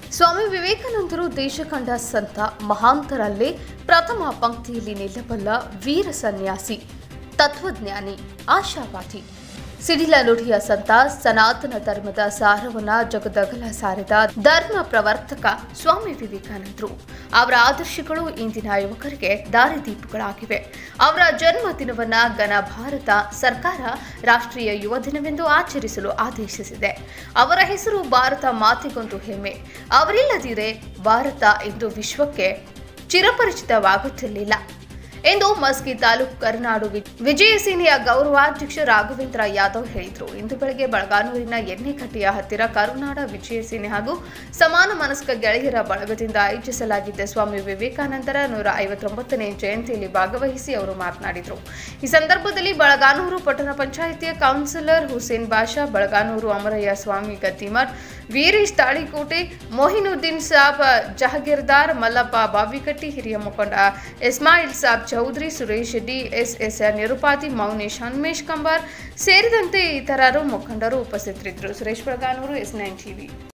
ಸ್ವಾಮಿ ವಿವೇಕಾನಂದರು ದೇಶ ಕಂಡ ಸಂತ ಮಹಾಂತರಲ್ಲೇ ಪ್ರಥಮ ಪಂಕ್ತಿಯಲ್ಲಿ ನಿಲ್ಲಬಲ್ಲ ವೀರ ಸನ್ಯಾಸಿ ತತ್ವಜ್ಞಾನಿ ಆಶಾವಾದಿ ಸಿಡಿಲ ನುಡಿಯ ಸಂತ ಸನಾತನ ಧರ್ಮದ ಸಾರವನ್ನ ಜಗದಗಲ ಸಾರಿದ ಧರ್ಮ ಪ್ರವರ್ತಕ ಸ್ವಾಮಿ ವಿವೇಕಾನಂದರು ಅವರ ಆದರ್ಶಗಳು ಇಂದಿನ ಯುವಕರಿಗೆ ದಾರಿದೀಪಗಳಾಗಿವೆ ಅವರ ಜನ್ಮ ದಿನವನ್ನ ಘನ ಭಾರತ ಸರ್ಕಾರ ರಾಷ್ಟ್ರೀಯ ಯುವ ದಿನವೆಂದು ಆಚರಿಸಲು ಆದೇಶಿಸಿದೆ ಅವರ ಹೆಸರು ಭಾರತ ಮಾತೆಗೊಂದು ಹೆಮ್ಮೆ ಅವರಿಲ್ಲದಿರೆ ಭಾರತ ಇಂದು ವಿಶ್ವಕ್ಕೆ ಚಿರಪರಿಚಿತವಾಗುತ್ತಿರಲಿಲ್ಲ ಎಂದು ಮಸ್ಕಿ ತಾಲೂಕು ಕರ್ನಾಡು ವಿ- ವಿಜಯ ಸೇನೆಯ ಗೌರವಾಧ್ಯಕ್ಷ ರಾಘವೇಂದ್ರ ಯಾದವ್ ಹೇಳಿದರು ಇಂದು ಬೆಳಗ್ಗೆ ಬಳಗಾನೂರಿನ ಎಣ್ಣೆಕಟ್ಟೆಯ ಹತ್ತಿರ ಕರುನಾಡ ವಿಜಯ ಸೇನೆ ಹಾಗೂ ಸಮಾನ ಮನಸ್ಕ ಗೆಳೆಯರ ಬಳಗದಿಂದ ಆಯೋಜಿಸಲಾಗಿದ್ದ ಸ್ವಾಮಿ ವಿವೇಕಾನಂದರ ನೂರ ಐವತ್ತೊಂಬತ್ತನೇ ಜಯಂತಿಯಲ್ಲಿ ಭಾಗವಹಿಸಿ ಅವರು ಮಾತನಾಡಿದರು ಈ ಸಂದರ್ಭದಲ್ಲಿ ಬಳಗಾನೂರು ಪಟ್ಟಣ ಪಂಚಾಯಿತಿಯ ಕೌನ್ಸಿಲರ್ ಹುಸೇನ್ ಬಾಷಾ ಬಳಗಾನೂರು ಅಮರಯ್ಯ ಸ್ವಾಮಿ ಗದ್ದಿಮಠ್ ವೀರೇಶ್ ತಾಳಿಕೋಟೆ ಮೊಹಿನುದ್ದೀನ್ ಸಾಬ್ ಜಹಗೀರ್ದಾರ್ ಮಲ್ಲಪ್ಪ ಬಾವಿಕಟ್ಟಿ ಹಿರಿಯ ಮುಖಂಡ Ismail Sab Chowdhary Suresh D S S Nirupadi Mounesh Hanumesh Kambar ಸೇರಿದಂತೆ ಇತರರು ಮುಖಂಡರು ಉಪಸ್ಥಿತರಿದ್ದರು Suresh Balaganur S nine TV